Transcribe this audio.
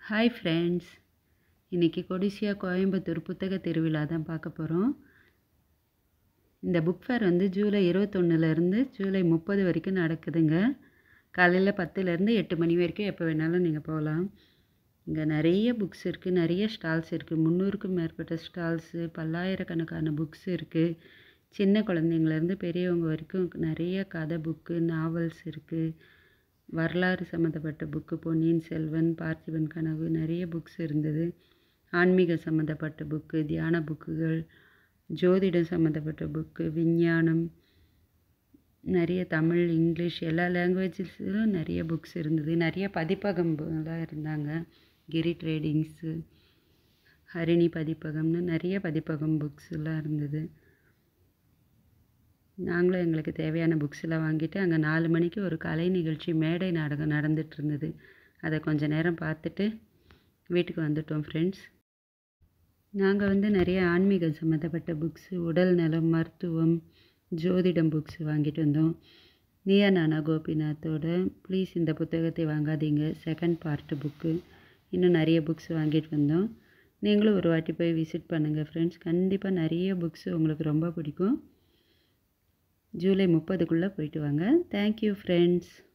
hi friends இன்றைக்கி கொடிசியா கோயம்புத்தூர் புத்தக திருவிழா தான் பார்க்க போகிறோம் இந்த புக் ஃபேர் வந்து ஜூலை இருபத்தொன்னுலேருந்து ஜூலை முப்பது வரைக்கும் நடக்குதுங்க காலையில் பத்துலேருந்து எட்டு மணி வரைக்கும் எப்போ வேணாலும் நீங்கள் போகலாம் இங்கே நிறைய புக்ஸ் இருக்குது நிறைய ஸ்டால்ஸ் இருக்குது முந்நூறுக்கும் மேற்பட்ட ஸ்டால்ஸு பல்லாயிரக்கணக்கான புக்ஸ் இருக்குது சின்ன குழந்தைங்கள்லேருந்து பெரியவங்க வரைக்கும் நிறைய கதை புக்கு நாவல்ஸ் இருக்குது வரலாறு சம்மந்தப்பட்ட புக்கு பொன்னியின் செல்வன் பார்த்திபன் கனவு நிறைய புக்ஸ் இருந்தது ஆன்மீக சம்மந்தப்பட்ட புக்கு தியான புக்குகள் ஜோதிடம் சம்மந்தப்பட்ட புக்கு விஞ்ஞானம் நிறைய தமிழ் இங்கிலீஷ் எல்லா லாங்குவேஜஸ்லும் நிறைய புக்ஸ் இருந்தது நிறைய பதிப்பகம்லாம் இருந்தாங்க கிரி ட்ரேடிங்ஸு ஹரிணி பதிப்பகம்னு நிறைய பதிப்பகம் புக்ஸ் எல்லாம் இருந்தது நாங்களும் எங்களுக்கு தேவையான புக்ஸ் எல்லாம் வாங்கிட்டு அங்கே நாலு மணிக்கு ஒரு கலை நிகழ்ச்சி மேடை நாடகம் நடந்துட்டு இருந்தது அதை கொஞ்ச நேரம் பார்த்துட்டு வீட்டுக்கு வந்துட்டோம் ஃப்ரெண்ட்ஸ் நாங்கள் வந்து நிறைய ஆன்மீகம் சம்மந்தப்பட்ட புக்ஸு உடல் நலம் மருத்துவம் ஜோதிடம் புக்ஸ் வாங்கிட்டு வந்தோம் நீயா நானா கோபிநாத்தோட ப்ளீஸ் இந்த புத்தகத்தை வாங்காதீங்க செகண்ட் பார்ட்டு புக்கு இன்னும் நிறைய புக்ஸ் வாங்கிட்டு வந்தோம் நீங்களும் ஒரு வாட்டி போய் விசிட் பண்ணுங்கள் ஃப்ரெண்ட்ஸ் கண்டிப்பாக நிறைய புக்ஸ் உங்களுக்கு ரொம்ப பிடிக்கும் ஜூலை முப்பதுக்குள்ளே போயிட்டு வாங்க தேங்க்யூ ஃப்ரெண்ட்ஸ்